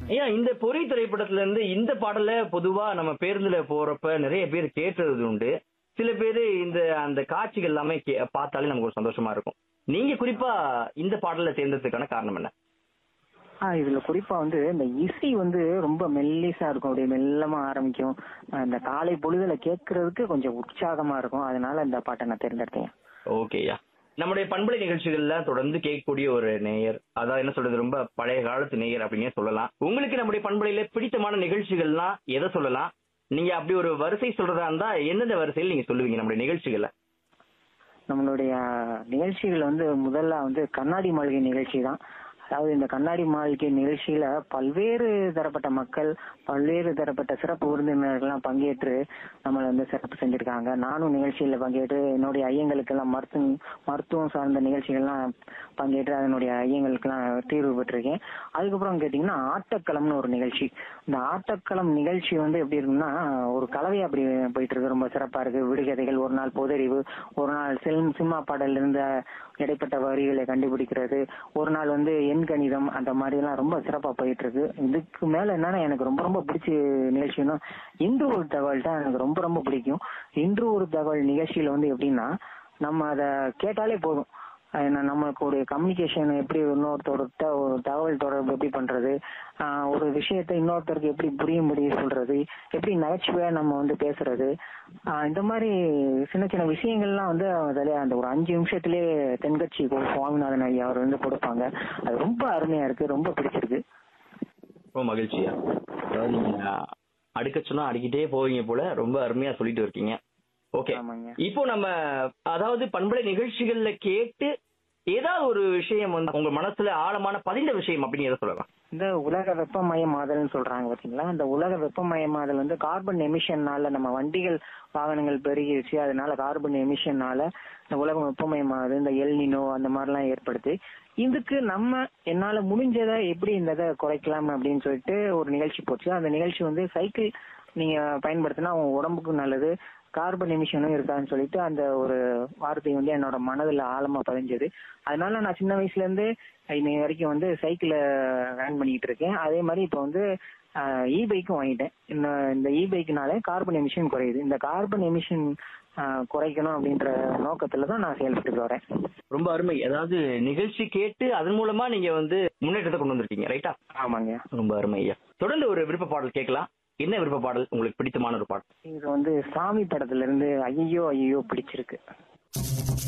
ஏன் இந்த பொறி திரைப்படத்துல இருந்து இந்த பாடல பொதுவா நம்ம பேருந்துல போறப்ப நிறைய பேர் கேட்டது உண்டு சில பேர் இந்த அந்த காட்சிகள் எல்லாமே கே- பார்த்தாலே நமக்கு ஒரு சந்தோஷமா இருக்கும் நீங்க குறிப்பா இந்த பாடலை தேர்ந்ததுக்கான காரணம் என்ன ஆ இதுல குறிப்பா வந்து இந்த இசை வந்து ரொம்ப மெல்லிசா இருக்கும் அப்படியே மெல்லமா ஆரம்பிக்கும் ஆஹ் இந்த காலை பொழுதுல கேட்கறதுக்கு கொஞ்சம் உற்சாகமா இருக்கும் அதனால இந்த பாட்டை நான் தேர்ந்தெடுத்தேன் ஓகேயா நம்முடைய பண்பலை நிகழ்ச்சிகள்ல தொடர்ந்து கேட்கக்கூடிய ஒரு நேயர் அதாவது என்ன சொல்றது ரொம்ப பழைய காலத்து நேயர் அப்படின்னே சொல்லலாம் உங்களுக்கு நம்முடைய பண்பலையில பிடித்தமான நிகழ்ச்சிகள்லாம் எதை சொல்லலாம் நீங்க அப்படி ஒரு வரிசை சொல்றதா இருந்தா எந்தெந்த வரிசையில் நீங்க சொல்லுவீங்க நம்முடைய நிகழ்ச்சிகள்ல நம்மளுடைய நிகழ்ச்சிகள் வந்து முதல்ல வந்து கண்ணாடி மாளிகை நிகழ்ச்சி தான் அதாவது இந்த கண்ணாடி மாளிகை நிகழ்ச்சியில பல்வேறு தரப்பட்ட மக்கள் பல்வேறு தரப்பட்ட சிறப்பு விருந்தினர்கள்லாம் பங்கேற்று நம்மளை வந்து சிறப்பு செஞ்சிருக்காங்க நானும் நிகழ்ச்சியில பங்கேற்று என்னுடைய ஐயங்களுக்கெல்லாம் மருத்துவம் மருத்துவம் சார்ந்த நிகழ்ச்சிகள்லாம் பங்கேற்று அதனுடைய ஐயங்களுக்கெல்லாம் தீர்வு பெற்றிருக்கேன் அதுக்கப்புறம் கேட்டீங்கன்னா ஆட்டக்களம்னு ஒரு நிகழ்ச்சி இந்த ஆட்டக்களம் நிகழ்ச்சி வந்து எப்படி இருக்குன்னா ஒரு கலவை அப்படி போயிட்டு இருக்கு ரொம்ப சிறப்பா இருக்கு விடுகதைகள் ஒரு நாள் பொதறிவு ஒரு நாள் சில் சினிமா பாடல் இருந்த இடைப்பட்ட வரிகளை கண்டுபிடிக்கிறது ஒரு நாள் வந்து எண் கணிதம் அந்த மாதிரி எல்லாம் ரொம்ப சிறப்பா போயிட்டு இருக்கு இதுக்கு மேல என்னன்னா எனக்கு ரொம்ப ரொம்ப பிடிச்ச நிகழ்ச்சின்னா இன்று ஒரு தகவல் தான் எனக்கு ரொம்ப ரொம்ப பிடிக்கும் இன்று ஒரு தகவல் நிகழ்ச்சியில வந்து எப்படின்னா நம்ம அதை கேட்டாலே போதும் ஏன்னா நமக்கு ஒரு கம்யூனிகேஷன் எப்படி இன்னொருத்தரோட த- ஒரு தகவல் தொடர்பு எப்படி பண்றது ஆஹ் ஒரு விஷயத்தை இன்னொருத்தருக்கு எப்படி புரியும்படி சொல்றது எப்படி நகைச்சுவையா நம்ம வந்து பேசுறது ஆஹ் இந்த மாதிரி சின்ன சின்ன விஷயங்கள்லாம் வந்து அதிலே அந்த ஒரு அஞ்சு நிமிஷத்திலே தென்கட்சி கோ சுவாமிநாதன் ஐயா அவர் வந்து கொடுப்பாங்க அது ரொம்ப அருமையா இருக்கு ரொம்ப பிடிச்சிருக்கு ரொம்ப மகிழ்ச்சியா அதாவது நீங்க அடுக்க சொன்னா அடிக்கிட்டே போவீங்க போல ரொம்ப அருமையா சொல்லிட்டு இருக்கீங்க ஓகே ஆமாங்க இப்போ நம்ம அதாவது பண்பலை நிகழ்ச்சிகள்ல கேட்டு ஏதாவது ஒரு விஷயம் வந்து உங்க மனசுல ஆழமான பதிந்த விஷயம் அப்படின்னு எதை சொல்லலாம் இந்த உலக வெப்பமயமாதல்னு சொல்றாங்க பாத்தீங்களா இந்த உலக வெப்பமயமாதல் வந்து கார்பன் எமிஷன்னால நம்ம வண்டிகள் வாகனங்கள் பெருகிருச்சு அதனால கார்பன் எமிஷன்னால இந்த உலகம் வெப்பமயமாகுது இந்த எல்னினோ அந்த மாதிரிலாம் ஏற்படுது இதுக்கு நம்ம என்னால முடிஞ்சதை எப்படி இந்த இதை குறைக்கலாம் அப்படின்னு சொல்லிட்டு ஒரு நிகழ்ச்சி போச்சு அந்த நிகழ்ச்சி வந்து சைக்கிள் நீங்க பயன்படுத்தினா உங்க உடம்புக்கும் நல்லது கார்பன் எமிஷனும் இருக்காதுன்னு சொல்லிட்டு அந்த ஒரு வார்த்தை வந்து என்னோட மனதுல ஆழமா பதிஞ்சது அதனால நான் சின்ன வயசுல இருந்து இன்னைக்கு வரைக்கும் வந்து சைக்கிள ரன் பண்ணிட்டு இருக்கேன் அதே மாதிரி இப்போ வந்து இ பைக்கும் வாங்கிட்டேன் இந்த இந்த இ பைக்னாலே கார்பன் எமிஷன் குறையுது இந்த கார்பன் எமிஷன் குறைக்கணும் அப்படின்ற நோக்கத்துல தான் நான் செயல்பட்டு வரேன் ரொம்ப அருமை அதாவது நிகழ்ச்சி கேட்டு அதன் மூலமா நீங்க வந்து முன்னேற்றத்தை கொண்டு வந்திருக்கீங்க ரைட்டா ஆமாங்க ரொம்ப அருமை ஐயா தொடர்ந்து ஒரு விருப்ப பாடல் கேட்கலாம் என்ன விருப்ப பாடல் உங்களுக்கு பிடித்தமான ஒரு பாடல் இது வந்து சாமி படத்துல இருந்து ஐயோ ஐயோ பிடிச்சிருக்கு